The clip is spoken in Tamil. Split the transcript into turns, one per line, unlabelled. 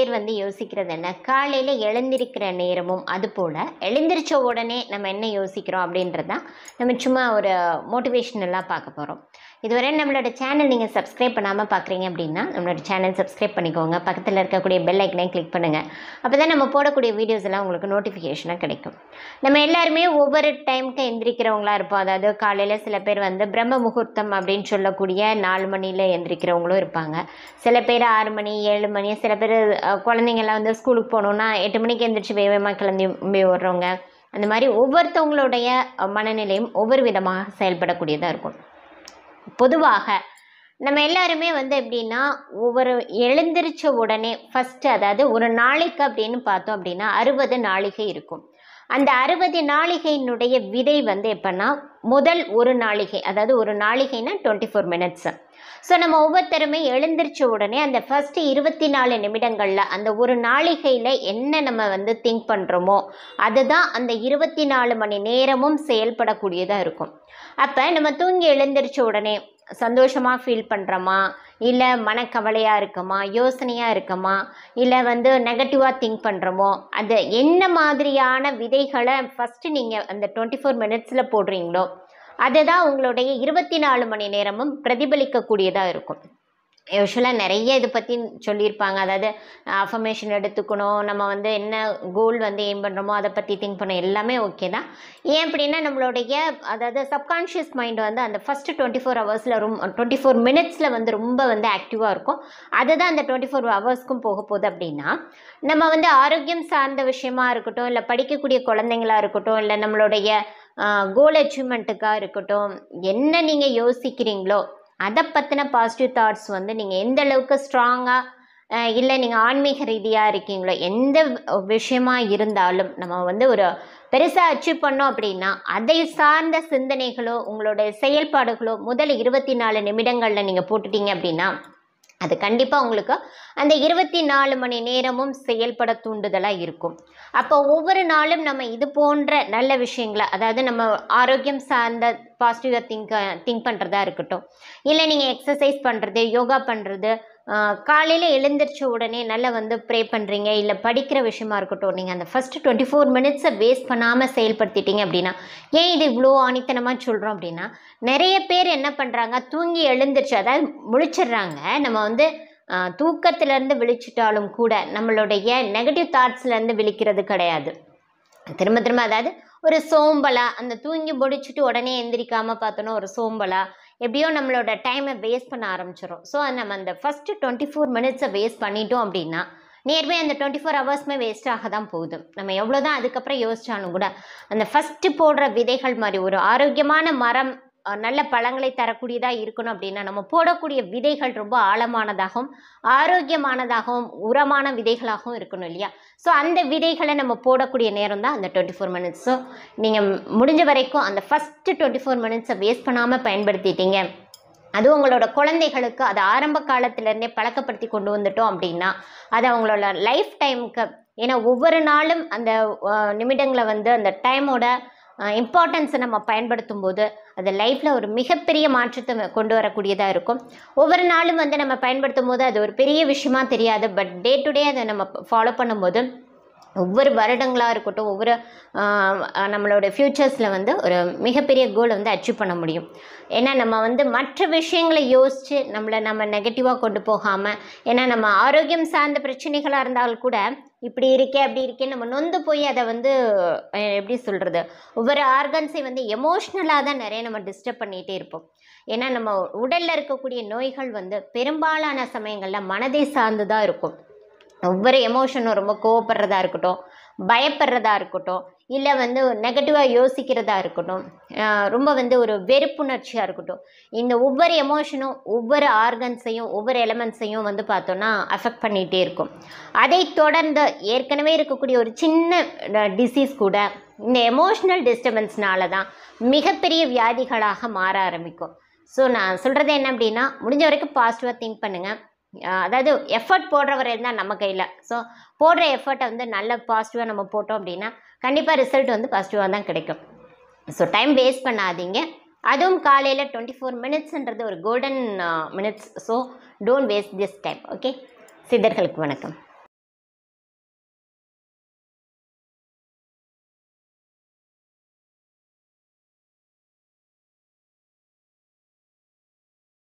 பேர் வந்து யோசிக்கிறது என்ன காலையில் எழுந்திருக்கிற நேரமும் அது போல் எழுந்திரிச்ச உடனே நம்ம என்ன யோசிக்கிறோம் அப்படின்றது தான் நம்ம சும்மா ஒரு மோட்டிவேஷனலாக பார்க்க போகிறோம் இதுவரை நம்மளோட சேனல் நீங்கள் சப்ஸ்கிரைப் பண்ணாமல் பார்க்குறீங்க அப்படின்னா நம்மளோட சேனல் சப்ஸ்கிரைப் பண்ணிக்கோங்க பக்கத்தில் இருக்கக்கூடிய பெல் ஐக்கனை கிளிக் பண்ணுங்கள் அப்போ தான் நம்ம போடக்கூடிய வீடியோஸ் எல்லாம் உங்களுக்கு நோட்டிஃபிகேஷனாக கிடைக்கும் நம்ம எல்லாருமே ஒவ்வொரு டைமுக்கு எந்திரிக்கிறவங்களா இருப்போம் அதாவது காலையில் சில பேர் வந்து பிரம்ம முகூர்த்தம் அப்படின்னு சொல்லக்கூடிய நாலு மணியில் எந்திரிக்கிறவங்களும் இருப்பாங்க சில பேர் ஆறு மணி ஏழு மணி சில பேர் அஹ், குழந்தைங்கெல்லாம் வந்து ஸ்கூலுக்கு போகணுன்னா எட்டு மணிக்கு எந்திரிச்சு வேகமாக கிளம்பி வர்றவங்க அந்த மாதிரி ஒவ்வொருத்தவங்களுடைய அஹ், மனநிலையும் ஒவ்வொரு விதமாக செயல்படக்கூடியதாக இருக்கும் பொதுவாக நம்ம எல்லாருமே வந்து எப்படின்னா ஒவ்வொரு எழுந்திரிச்ச உடனே ஃபஸ்ட்டு அதாவது ஒரு நாளைக்கு அப்படின்னு பார்த்தோம் அப்படின்னா அறுபது நாளிகை இருக்கும் அந்த அறுபது நாளிகையினுடைய விதை வந்து எப்போன்னா முதல் ஒரு நாளிகை அதாவது ஒரு நாளிகைனா டுவெண்ட்டி ஃபோர் மினிட்ஸு ஸோ நம்ம ஒவ்வொருத்தருமே எழுந்திரிச்ச உடனே அந்த ஃபஸ்ட்டு இருபத்தி நாலு நிமிடங்களில் அந்த ஒரு நாளிகையில் என்ன நம்ம வந்து திங்க் பண்ணுறோமோ அதுதான் அந்த இருபத்தி நாலு மணி நேரமும் செயல்படக்கூடியதாக இருக்கும் அப்போ நம்ம தூங்கி எழுந்திரிச்ச உடனே சந்தோஷமாக ஃபீல் பண்ணுறோமா இல்லை மனக்கவலையாக இருக்கமா யோசனையாக இருக்கமா இல்லை வந்து நெகட்டிவாக திங்க் பண்ணுறோமோ அது என்ன மாதிரியான விதைகளை ஃபஸ்ட்டு நீங்கள் அந்த டுவெண்ட்டி ஃபோர் மினிட்ஸில் போடுறீங்களோ அதுதான் உங்களுடைய இருபத்தி நாலு மணி நேரமும் பிரதிபலிக்கக்கூடியதாக இருக்கும் யூஸ்வலாக நிறைய இதை பற்றி சொல்லியிருப்பாங்க அதாவது அஃபர்மேஷன் எடுத்துக்கணும் நம்ம வந்து என்ன கோல் வந்து எய்ம் பண்ணுறோமோ அதை பற்றி திங்க் பண்ண எல்லாமே ஓகே தான் ஏன் அப்படின்னா நம்மளுடைய அதாவது சப்கான்ஷியஸ் மைண்ட் வந்து அந்த ஃபஸ்ட்டு டுவெண்ட்டி ஃபோர் ஹவர்ஸில் ரொம்ப டுவெண்ட்டி ஃபோர் மினிட்ஸில் வந்து ரொம்ப வந்து ஆக்டிவாக இருக்கும் அதுதான் அந்த டுவெண்ட்டி ஃபோர் ஹவர்ஸ்க்கும் போக போகுது அப்படின்னா நம்ம வந்து ஆரோக்கியம் சார்ந்த விஷயமா இருக்கட்டும் இல்லை படிக்கக்கூடிய குழந்தைங்களா இருக்கட்டும் இல்லை நம்மளுடைய கோல் அச்சீவ்மெண்ட்டுக்காக இருக்கட்டும் என்ன நீங்கள் யோசிக்கிறீங்களோ அதை பற்றின பாசிட்டிவ் தாட்ஸ் வந்து நீங்கள் எந்த அளவுக்கு ஸ்ட்ராங்காக இல்லை நீங்கள் ஆன்மீக ரீதியாக இருக்கீங்களோ எந்த விஷயமா இருந்தாலும் நம்ம வந்து ஒரு பெருசாக அச்சீவ் பண்ணோம் அப்படின்னா அதை சார்ந்த சிந்தனைகளோ உங்களுடைய செயல்பாடுகளோ முதல் இருபத்தி நாலு நிமிடங்களில் நீங்கள் போட்டுட்டீங்க அப்படின்னா அது கண்டிப்பாக உங்களுக்கு அந்த இருபத்தி நாலு மணி நேரமும் செயல்பட தூண்டுதலாக இருக்கும் அப்போ ஒவ்வொரு நாளும் நம்ம இது போன்ற நல்ல விஷயங்களை அதாவது நம்ம ஆரோக்கியம் சார்ந்த பாசிட்டிவாக திங்க் திங்க் பண்ணுறதா இருக்கட்டும் இல்லை நீங்கள் எக்ஸசைஸ் பண்ணுறது யோகா பண்ணுறது காலையில் எழுந்திரிச்ச உடனே நல்லா வந்து ப்ரே பண்ணுறீங்க இல்லை படிக்கிற விஷயமா இருக்கட்டும் நீங்கள் அந்த ஃபஸ்ட்டு டுவெண்ட்டி ஃபோர் மினிட்ஸை வேஸ்ட் பண்ணாமல் செயல்படுத்திட்டீங்க அப்படின்னா ஏன் இது இவ்வளோ ஆணித்தனமாக சொல்கிறோம் அப்படின்னா நிறைய பேர் என்ன பண்ணுறாங்க தூங்கி எழுந்திரிச்சு அதாவது முழிச்சிடுறாங்க நம்ம வந்து ஆஹ், தூக்கத்திலேருந்து விழிச்சிட்டாலும் கூட நம்மளுடைய நெகட்டிவ் தாட்ஸ்லேருந்து விழிக்கிறது கிடையாது திரும்ப திரும்ப அதாவது ஒரு சோம்பலா அந்த தூங்கி முடிச்சுட்டு உடனே எந்திரிக்காம பார்த்தோன்னா ஒரு சோம்பலா எப்படியோ நம்மளோட டைமை வேஸ்ட் பண்ண ஆரம்பிச்சிடும் ஸோ நம்ம அந்த ஃபஸ்ட்டு டுவெண்ட்டி ஃபோர் மினிட்ஸை வேஸ்ட் பண்ணிட்டோம் அப்படின்னா நியர்பை அந்த டுவெண்ட்டி ஃபோர் ஹவர்ஸுமே வேஸ்ட் ஆக தான் போகுது நம்ம எவ்வளோ தான் அதுக்கப்புறம் யோசிச்சாலும் கூட அந்த ஃபஸ்ட்டு போடுற விதைகள் மாதிரி ஒரு ஆரோக்கியமான மரம் அஹ், நல்ல பழங்களை தரக்கூடியதாக இருக்கணும் அப்படின்னா நம்ம போடக்கூடிய விதைகள் ரொம்ப ஆழமானதாகவும் ஆரோக்கியமானதாகவும் உரமான விதைகளாகவும் இருக்கணும் இல்லையா ஸோ அந்த விதைகளை நம்ம போடக்கூடிய நேரம் தான் அந்த டுவெண்ட்டி ஃபோர் மினிட்ஸ் ஸோ நீங்கள் முடிஞ்ச வரைக்கும் அந்த ஃபஸ்ட்டு டுவெண்ட்டி ஃபோர் மினிட்ஸை வேஸ்ட் பண்ணாமல் பயன்படுத்திட்டீங்க அது உங்களோட குழந்தைகளுக்கு அது ஆரம்ப காலத்திலேருந்தே பழக்கப்படுத்தி கொண்டு வந்துட்டோம் அப்படின்னா அது அவங்களோட லைஃப் டைமுக்கு ஏன்னா ஒவ்வொரு நாளும் அந்த அஹ், நிமிடங்களை வந்து அந்த டைமோட இம்பார்ட்டன்ஸை நம்ம பயன்படுத்தும் போது அது லைஃப்பில் ஒரு மிகப்பெரிய மாற்றத்தை கொண்டு வரக்கூடியதாக இருக்கும் ஒவ்வொரு நாளும் வந்து நம்ம பயன்படுத்தும் போது அது ஒரு பெரிய விஷயமா தெரியாது பட் டே டு டே அதை நம்ம ஃபாலோ பண்ணும்போது ஒவ்வொரு வருடங்களாக இருக்கட்டும் ஒவ்வொரு ஆஹ், நம்மளோட ஃப்யூச்சர்ஸில் வந்து ஒரு மிகப்பெரிய கோலை வந்து அச்சீவ் பண்ண முடியும் ஏன்னா நம்ம வந்து மற்ற விஷயங்களை யோசித்து நம்மளை நம்ம நெகட்டிவாக கொண்டு போகாமல் ஏன்னா நம்ம ஆரோக்கியம் சார்ந்த பிரச்சனைகளாக இருந்தாலும் கூட இப்படி இருக்கே அப்படி இருக்கே நம்ம நொந்து போய் அதை வந்து அஹ், எப்படி சொல்கிறது ஒவ்வொரு ஆர்கன்ஸை வந்து எமோஷ்னலாக தான் நிறைய நம்ம டிஸ்டர்ப் பண்ணிகிட்டே இருப்போம் ஏன்னா நம்ம உடலில் இருக்கக்கூடிய நோய்கள் வந்து பெரும்பாலான சமயங்களில் மனதை சார்ந்து தான் இருக்கும் ஒவ்வொரு எமோஷனும் ரொம்ப கோவப்படுறதா இருக்கட்டும் பயப்படுறதா இருக்கட்டும் இல்லை வந்து நெகட்டிவாக யோசிக்கிறதா இருக்கட்டும் ஆஹ் ரொம்ப வந்து ஒரு வெறுப்புணர்ச்சியாக இருக்கட்டும் இந்த ஒவ்வொரு எமோஷனும் ஒவ்வொரு ஆர்கன்ஸையும் ஒவ்வொரு எலமெண்ட்ஸையும் வந்து பார்த்தோன்னா அஃபெக்ட் பண்ணிகிட்டே இருக்கும் அதை தொடர்ந்து ஏற்கனவே இருக்கக்கூடிய ஒரு சின்ன டிசீஸ் கூட இந்த எமோஷ்னல் டிஸ்டர்பன்ஸ்னால தான் மிகப்பெரிய வியாதிகளாக மாற ஆரம்பிக்கும் ஸோ நான் சொல்கிறது என்ன அப்படின்னா முடிஞ்ச வரைக்கும் பாசிட்டிவாக திங்க் பண்ணுங்கள் அதாவது எஃபர்ட் போடுறவர் இருந்தால் நம்ம கையில் ஸோ போடுற எஃபர்ட்டை வந்து நல்ல பாசிட்டிவாக நம்ம போட்டோம் அப்படின்னா கண்டிப்பாக ரிசல்ட் வந்து பாசிட்டிவாக தான் கிடைக்கும் ஸோ டைம் வேஸ்ட் பண்ணாதீங்க அதுவும் காலையில் டுவெண்ட்டி ஃபோர் மினிட்ஸ்ன்றது ஒரு golden minutes so don't waste this time okay சித்தர்களுக்கு வணக்கம்